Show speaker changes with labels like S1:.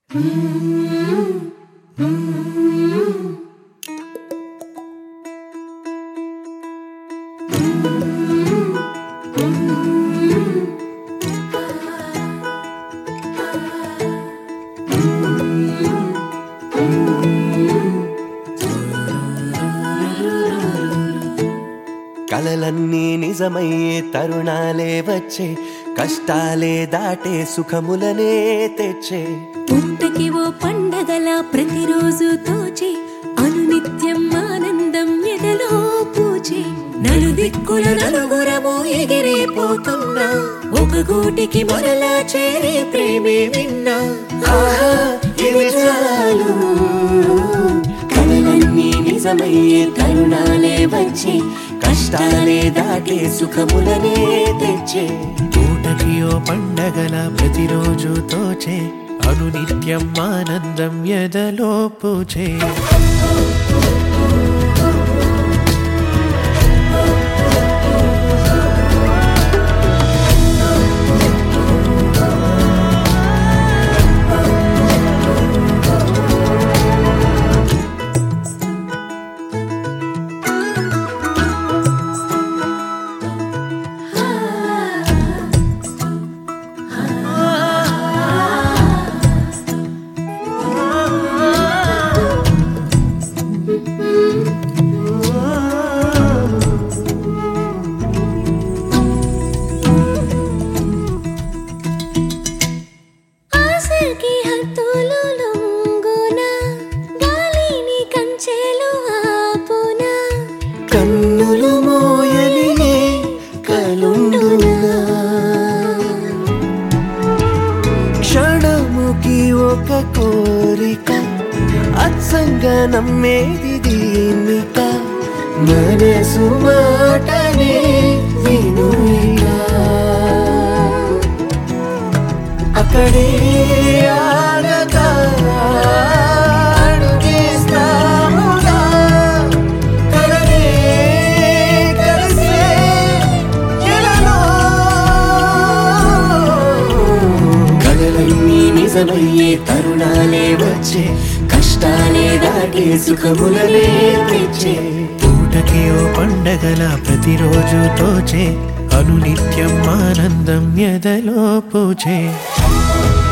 S1: కలలన్నీ నిజమయ్యే తరుణాలే వచ్చే కష్టాలే దాటే సుఖములనే తెచ్చే
S2: పుట్టకి ఓ పండగల ప్రతిరోజు తోచే అనునిత్యం ఆనందం ఎదలో పూచే నలుదిక్కుల నలుగురము ఎగిరిపోతున్నా ఒక గూటికి మొరలా చేరే ప్రేమే విన్నా
S1: ఆహా, ఇవి చాలు కలలన్నీ నిజమయ్యే తరుణాలే వచ్చే కష్టాలే దాటే సుఖములనే తెచ్చే
S3: పూటకి ఓ పండగల ప్రతిరోజు తోచే అనునిత్యం ఆనందం ఎదలో పూచే
S2: ఆశకి హద్దులు లొంగున గాలిని కంచెలు ఆపునా
S1: కన్నులు మోయని కలుండునా క్షణముకి ఒక కోరిక అత్సంగా నమ్మేది దీనిక మనసు మాటనే వినుయిగా అక్కడే ఆగగా అడుగేస్తాముగా కలనే కలిసే ఎలలో కలలన్నీ నిజమయ్యే తరుణాలే వచ్చే కష్టాలే దాటే సుఖములనే తెచ్చే
S3: పూటకి ఓ పండగల ప్రతిరోజు తోచే అనునిత్యం ఆనందం ఎదలో పూచే